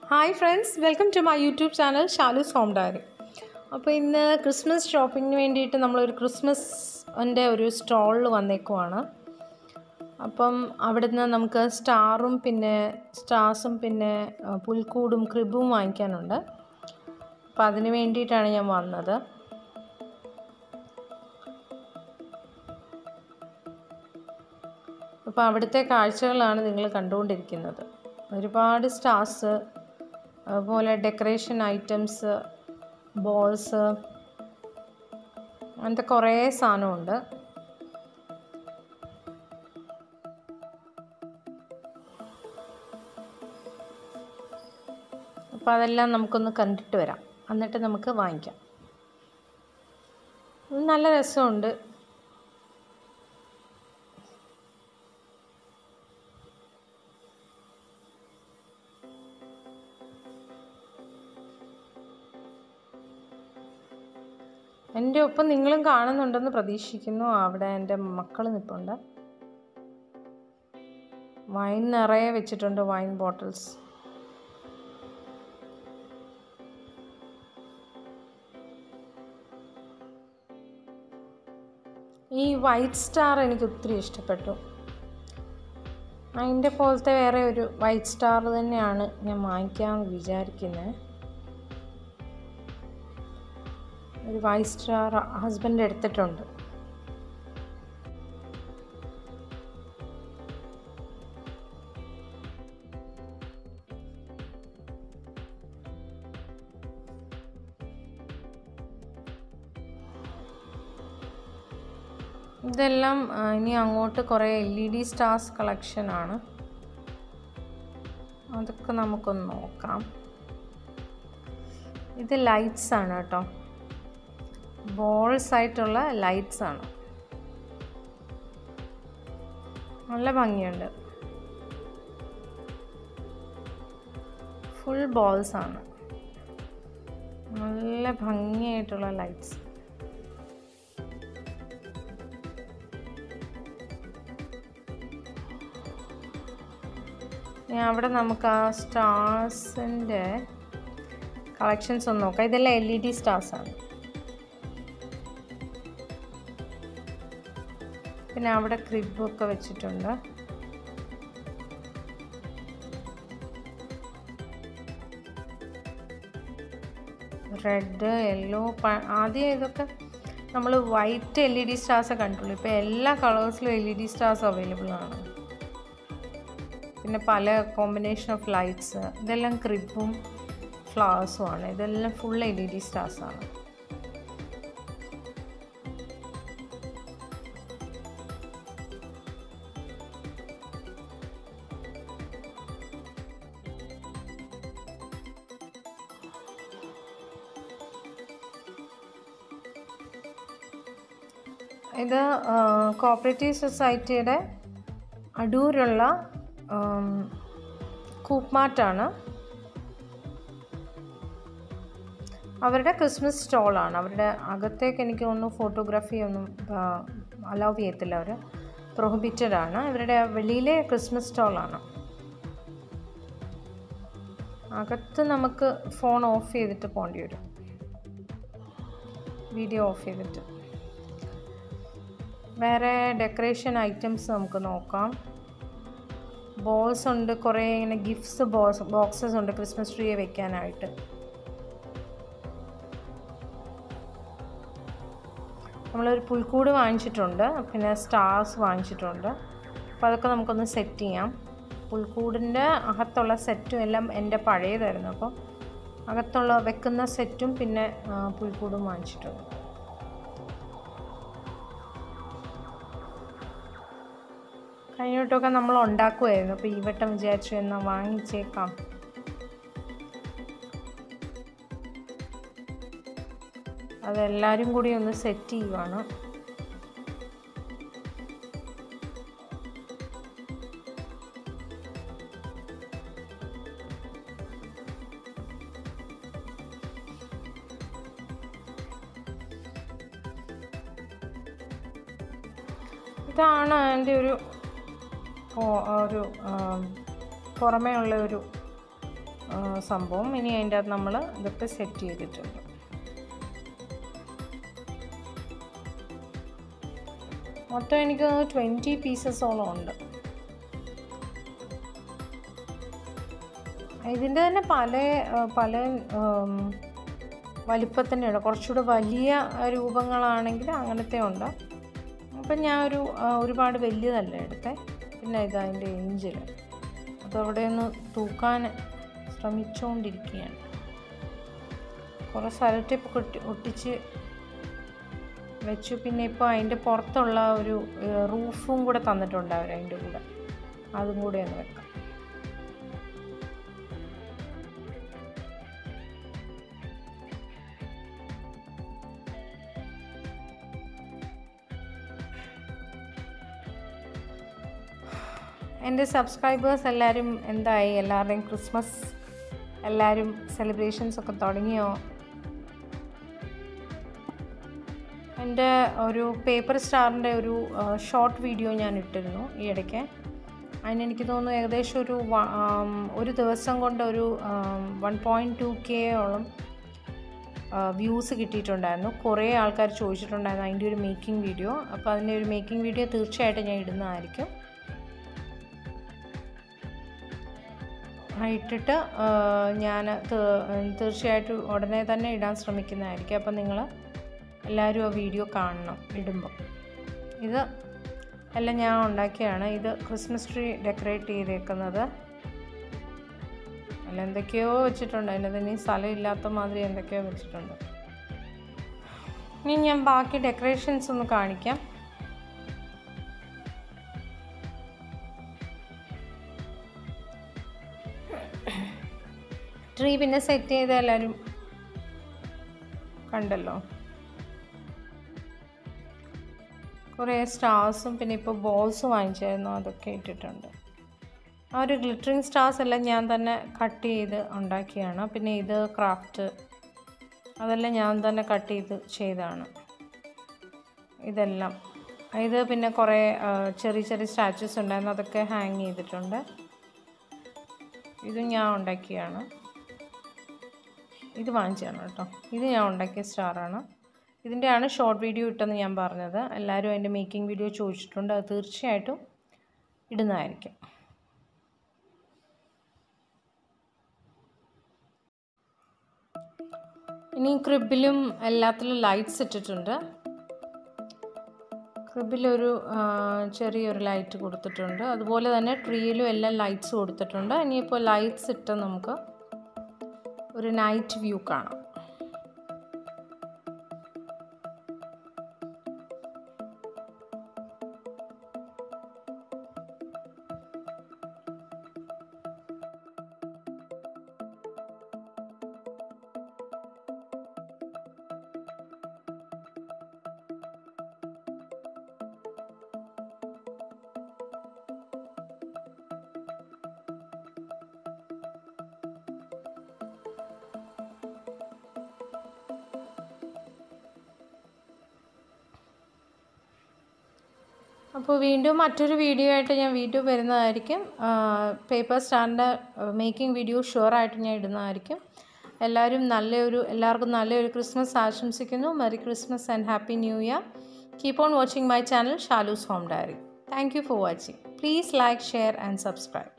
hi friends welcome to my YouTube channel Shalu's home diary അപ്പോൾ ഇന്ന് Christmas ഷോപ്പിങ്ങിന് വേണ്ടിയിട്ട് നമ്മളൊരു ക്രിസ്മസിൻ്റെ ഒരു സ്റ്റോളിൽ വന്നേക്കുവാണ് അപ്പം അവിടുന്ന് നമുക്ക് സ്റ്റാറും പിന്നെ സ്റ്റാർസും പിന്നെ ആ, പുൽക്കൂടും ക്രിബും വാങ്ങിക്കാനുണ്ട് അപ്പോൾ അതിന് വേണ്ടിയിട്ടാണ് ഞാൻ വന്നത് അപ്പോൾ അവിടുത്തെ കാഴ്ചകളാണ് നിങ്ങൾ കണ്ടുകൊണ്ടിരിക്കുന്നത് ഒരുപാട് സ്റ്റാർസ് അതുപോലെ ഡെക്കറേഷൻ ഐറ്റംസ് ബോൾസ് അങ്ങനത്തെ കുറേ സാധനമുണ്ട് അപ്പോൾ അതെല്ലാം നമുക്കൊന്ന് കണ്ടിട്ട് വരാം എന്നിട്ട് നമുക്ക് വാങ്ങിക്കാം നല്ല രസമുണ്ട് എൻ്റെ ഒപ്പം നിങ്ങളും കാണുന്നുണ്ടെന്ന് പ്രതീക്ഷിക്കുന്നു അവിടെ എൻ്റെ മക്കൾ നിൽപ്പുണ്ട് വൈൻ നിറയെ വെച്ചിട്ടുണ്ട് വൈൻ ബോട്ടിൽസ് ഈ വൈറ്റ് സ്റ്റാർ എനിക്ക് ഒത്തിരി ഇഷ്ടപ്പെട്ടു അതിൻ്റെ പോലത്തെ വേറെ ഒരു വൈറ്റ് സ്റ്റാർ തന്നെയാണ് ഞാൻ വാങ്ങിക്കാമെന്ന് വിചാരിക്കുന്നത് ഒരു വൈറ്റ് സ്റ്റാർ ഹസ്ബൻഡ് എടുത്തിട്ടുണ്ട് ഇതെല്ലാം ആ, ഇനി അങ്ങോട്ട് കുറേ എൽ ഇ ഡി സ്റ്റാർസ് കളക്ഷനാണ് അതൊക്കെ നമുക്കൊന്ന് നോക്കാം ഇത് ലൈറ്റ്സ് ആണ് കേട്ടോ ബോൾസ് ആയിട്ടുള്ള ലൈറ്റ്സ് ആണ് നല്ല ഭംഗിയുണ്ട് ഫുൾ ബോൾസ് ആണ് നല്ല ഭംഗിയായിട്ടുള്ള ലൈറ്റ്സ് ഇനി അവിടെ നമുക്ക് ആ സ്റ്റാർസിൻ്റെ കളക്ഷൻസ് ഒന്ന് നോക്കാം ഇതെല്ലാം എൽ ഇ ഡി സ്റ്റാർസ് ആണ് പിന്നെ അവിടെ ക്രിബൊക്കെ വെച്ചിട്ടുണ്ട് റെഡ് യെല്ലോ ആദ്യം ഇതൊക്കെ നമ്മൾ white L E D stars കണ്ടുള്ളൂ ഇപ്പോൾ എല്ലാ കളേഴ്സിലും L E D stars available ആണ് പിന്നെ പല കോമ്പിനേഷൻ ഓഫ് ലൈറ്റ്സ് ഇതെല്ലാം ക്രിബും ഫ്ലവേഴ്സും ആണ് ഇതെല്ലാം full L E D stars ആണ് ഇത് കോപ്പറേറ്റീവ് സൊസൈറ്റിയുടെ അടൂരുള്ള കൂപ്മാർട്ടാണ് അവരുടെ ക്രിസ്മസ് സ്റ്റോളാണ് അവരുടെ അകത്തേക്ക് എനിക്ക് തോന്നുന്നു ഫോട്ടോഗ്രാഫി ഒന്നും അലൗ ചെയ്യത്തില്ല അവർ പ്രൊഹിബിറ്റഡ് ആണ് ഇവരുടെ വെളിയിലെ ക്രിസ്മസ് സ്റ്റോളാണ് അകത്ത് നമുക്ക് ഫോൺ ഓഫ് ചെയ്തിട്ട് പോകേണ്ടി വരും വീഡിയോ ഓഫ് ചെയ്തിട്ട് വേറെ ഡെക്കറേഷൻ ഐറ്റംസ് നമുക്ക് നോക്കാം ബോൾസ് ഉണ്ട് കുറേ ഇങ്ങനെ ഗിഫ്റ്റ്സ് ബോക്സ് ബോക്സസ് ഉണ്ട് ക്രിസ്മസ് ട്രീയെ വെക്കാനായിട്ട് നമ്മളൊരു പുൽക്കൂട് വാങ്ങിച്ചിട്ടുണ്ട് പിന്നെ സ്റ്റാർസ് വാങ്ങിച്ചിട്ടുണ്ട് അപ്പോൾ അതൊക്കെ നമുക്കൊന്ന് സെറ്റ് ചെയ്യാം പുൽക്കൂടിൻ്റെ അകത്തുള്ള സെറ്റും എല്ലാം എൻ്റെ പഴയതായിരുന്നു അപ്പോൾ അകത്തുള്ള വെക്കുന്ന സെറ്റും പിന്നെ ആ, പുൽക്കൂടും വാങ്ങിച്ചിട്ടുണ്ട് കഴിഞ്ഞ വട്ടമൊക്കെ നമ്മൾ ഉണ്ടാക്കുമായിരുന്നു അപ്പോൾ ഈ വട്ടം വിചാരിച്ചു എന്നാൽ വാങ്ങിച്ചേക്കാം അതെല്ലാവരും കൂടി ഒന്ന് സെറ്റ് ചെയ്യുവാണ് ഇതാണ് എൻ്റെ ഒരു ഓ- ഒരു ആം, പുറമേ ഉള്ള ഒരു ആ, സംഭവം ഇനി അതിൻ്റെ അകത്ത് നമ്മൾ ഇതൊക്കെ സെറ്റ് ചെയ്തിട്ടുണ്ട് മൊത്തം എനിക്ക് ട്വൻറ്റി പീസസോളം ഉണ്ട് ഇതിൻ്റെ തന്നെ പല ആ, പല ഉം, വലിപ്പത്തിൻ്റെ ഉണ്ട് കുറച്ചുകൂടെ വലിയ രൂപങ്ങളാണെങ്കിൽ അങ്ങനത്തെ ഉണ്ട് അപ്പം ഞാൻ ഒരു ആ, ഒരുപാട് വലിയതല്ല എടുത്തേ പിന്നെ ഇത് അതിൻ്റെ എഞ്ചിൽ അതവിടെ ഒന്ന് തൂക്കാൻ ശ്രമിച്ചുകൊണ്ടിരിക്കുകയാണ് കുറേ സ്ഥലത്തിപ്പോൾ കൊട്ടി ഒട്ടിച്ച് വെച്ചു പിന്നെ ഇപ്പോൾ അതിൻ്റെ പുറത്തുള്ള ഒരു ഏഹ്, റൂഫും കൂടെ തന്നിട്ടുണ്ട് അവർ അതിൻ്റെ കൂടെ അതും കൂടെ ഒന്ന് വെക്കാം എൻ്റെ സബ്സ്ക്രൈബേഴ്സ് എല്ലാവരും എന്തായി എല്ലാവരുടെയും ക്രിസ്മസ് എല്ലാവരും സെലിബ്രേഷൻസ് ഒക്കെ തുടങ്ങിയോ എൻ്റെ ഒരു പേപ്പർ സ്റ്റാറിൻ്റെ ഒരു ഷോർട്ട് വീഡിയോ ഞാൻ ഇട്ടിരുന്നു ഈ ഇടയ്ക്ക് അതിന് എനിക്ക് തോന്നുന്നു ഏകദേശം ഒരു വ- ആം, ഒരു ദിവസം കൊണ്ട് ഒരു വൺ പോയിൻറ്റ് ടു കെ ഓളം വ്യൂസ് കിട്ടിയിട്ടുണ്ടായിരുന്നു കുറേ ആൾക്കാർ ചോദിച്ചിട്ടുണ്ടായിരുന്നു അതിൻ്റെ ഒരു മേക്കിംഗ് വീഡിയോ അപ്പോൾ അതിൻ്റെ ഒരു മേക്കിംഗ് വീഡിയോ തീർച്ചയായിട്ടും ഞാൻ ഇടുന്നതായിരിക്കും ആ, ഇട്ടിട്ട് ഞാൻ തീർച്ചയായിട്ടും ഉടനെ തന്നെ ഇടാൻ ശ്രമിക്കുന്നതായിരിക്കും അപ്പം നിങ്ങൾ എല്ലാവരും ആ വീഡിയോ കാണണം ഇടുമ്പോൾ ഇത് എല്ലാം ഞാൻ ഉണ്ടാക്കിയാണ് ഇത് ക്രിസ്മസ് ട്രീ ഡെക്കറേറ്റ് ചെയ്തേക്കുന്നത് അല്ല എന്തൊക്കെയോ വെച്ചിട്ടുണ്ട് അതിനകത്ത് ഇനി സ്ഥലമില്ലാത്ത മാതിരി എന്തൊക്കെയോ വെച്ചിട്ടുണ്ട് ഇനി ഞാൻ ബാക്കി ഡെക്കറേഷൻസ് ഒന്ന് കാണിക്കാം ട്രീ പിന്നെ സെറ്റ് ചെയ്ത് എല്ലാവരും കണ്ടല്ലോ കുറേ സ്റ്റാർസും പിന്നെ ഇപ്പോൾ ബോൾസ് വാങ്ങിച്ചായിരുന്നു അതൊക്കെ ഇട്ടിട്ടുണ്ട് ആ ഒരു ഗ്ലിറ്ററിങ് സ്റ്റാർസ് എല്ലാം ഞാൻ തന്നെ കട്ട് ചെയ്ത് ഉണ്ടാക്കിയാണ് പിന്നെ ഇത് ക്രാഫ്റ്റ് അതെല്ലാം ഞാൻ തന്നെ കട്ട് ചെയ്ത് ചെയ്തതാണ് ഇതെല്ലാം ഇത് പിന്നെ കുറേ ആ, ചെറിയ ചെറിയ സ്റ്റാച്യൂസ് ഉണ്ടായിരുന്നു അതൊക്കെ ഹാങ് ചെയ്തിട്ടുണ്ട് ഇത് ഞാൻ ഉണ്ടാക്കിയാണ് ഇത് വാങ്ങിച്ചതാണ് കേട്ടോ ഇത് ഞാൻ ഉണ്ടാക്കിയ സ്റ്റാറാണ് ഇതിൻ്റെയാണ് ഷോർട്ട് വീഡിയോ ഇട്ടെന്ന് ഞാൻ പറഞ്ഞത് എല്ലാവരും അതിൻ്റെ മേക്കിംഗ് വീഡിയോ ചോദിച്ചിട്ടുണ്ട് അത് തീർച്ചയായിട്ടും ഇടുന്നതായിരിക്കും ഇനി ക്രിബിലും എല്ലാത്തിലും ലൈറ്റ്സ് ഇട്ടിട്ടുണ്ട് ക്രിബിലൊരു ആ, ചെറിയൊരു ലൈറ്റ് കൊടുത്തിട്ടുണ്ട് അതുപോലെ തന്നെ ട്രീയിലും എല്ലാം ലൈറ്റ്സ് കൊടുത്തിട്ടുണ്ട് ഇനിയിപ്പോൾ ലൈറ്റ്സ് ഇട്ട് നമുക്ക് ഒരു നൈറ്റ് വ്യൂ കാണാം അപ്പോൾ വീണ്ടും മറ്റൊരു വീഡിയോ ആയിട്ട് ഞാൻ വീഡിയോ വരുന്നതായിരിക്കും പേപ്പർ സ്റ്റാറിൻ്റെ മേക്കിംഗ് വീഡിയോ ഷുവറായിട്ട് ഞാൻ ഇടുന്നതായിരിക്കും എല്ലാവരും നല്ലൊരു എല്ലാവർക്കും നല്ലൊരു ക്രിസ്മസ് ആശംസിക്കുന്നു merry Christmas and happy new year keep on watching my channel Shalu's home diary thank you for watching please like share and subscribe